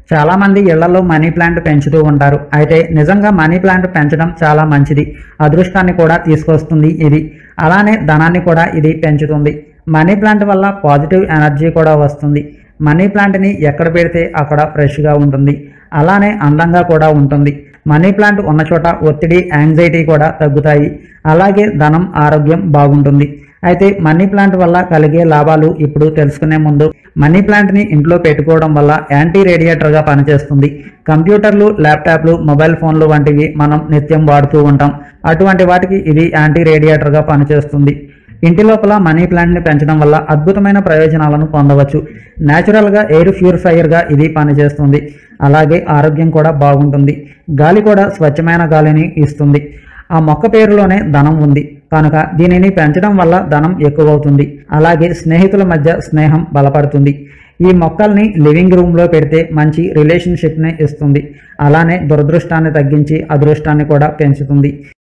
చాలా మంది ఇళ్లలో మనీ ప్లాంట్ పెంచుతూ ఉంటారు అయితే నిజంగా మనీ ప్లాంట్ పెంచడం చాలా మంచిది అదృష్టాన్ని కూడా తీసుకొస్తుంది ఇది అలానే ధనాన్ని కూడా ఇది పెంచుతుంది మనీ ప్లాంట్ వల్ల పాజిటివ్ ఎనర్జీ కూడా వస్తుంది మనీ ప్లాంట్ని ఎక్కడ పెడితే అక్కడ ఫ్రెష్గా ఉంటుంది అలానే అందంగా కూడా ఉంటుంది మనీ ప్లాంట్ ఉన్న చోట ఒత్తిడి యాంగ్జైటీ కూడా తగ్గుతాయి అలాగే ధనం ఆరోగ్యం బాగుంటుంది అయితే మనీ ప్లాంట్ వల్ల కలిగే లాభాలు ఇప్పుడు తెలుసుకునే ముందు మనీ ప్లాంట్ని ఇంట్లో పెట్టుకోవడం వల్ల యాంటీ రేడియేటర్గా పనిచేస్తుంది కంప్యూటర్లు ల్యాప్టాప్లు మొబైల్ ఫోన్లు వంటివి మనం నిత్యం వాడుతూ ఉంటాం అటువంటి వాటికి ఇది యాంటీ రేడియేటర్గా పనిచేస్తుంది ఇంటి లోపల మనీ ప్లాంట్ని పెంచడం వల్ల అద్భుతమైన ప్రయోజనాలను పొందవచ్చు న్యాచురల్గా ఎయిర్ ప్యూరిఫైయర్గా ఇది పనిచేస్తుంది అలాగే ఆరోగ్యం కూడా బాగుంటుంది గాలి కూడా స్వచ్ఛమైన గాలిని ఇస్తుంది ఆ మొక్క పేరులోనే ధనం ఉంది కనుక దీనిని పెంచడం వల్ల ధనం ఎక్కువవుతుంది అలాగే స్నేహితుల మధ్య స్నేహం బలపడుతుంది ఈ మొక్కల్ని లివింగ్ రూమ్లో పెడితే మంచి రిలేషన్షిప్ని ఇస్తుంది అలానే దురదృష్టాన్ని తగ్గించి అదృష్టాన్ని కూడా పెంచుతుంది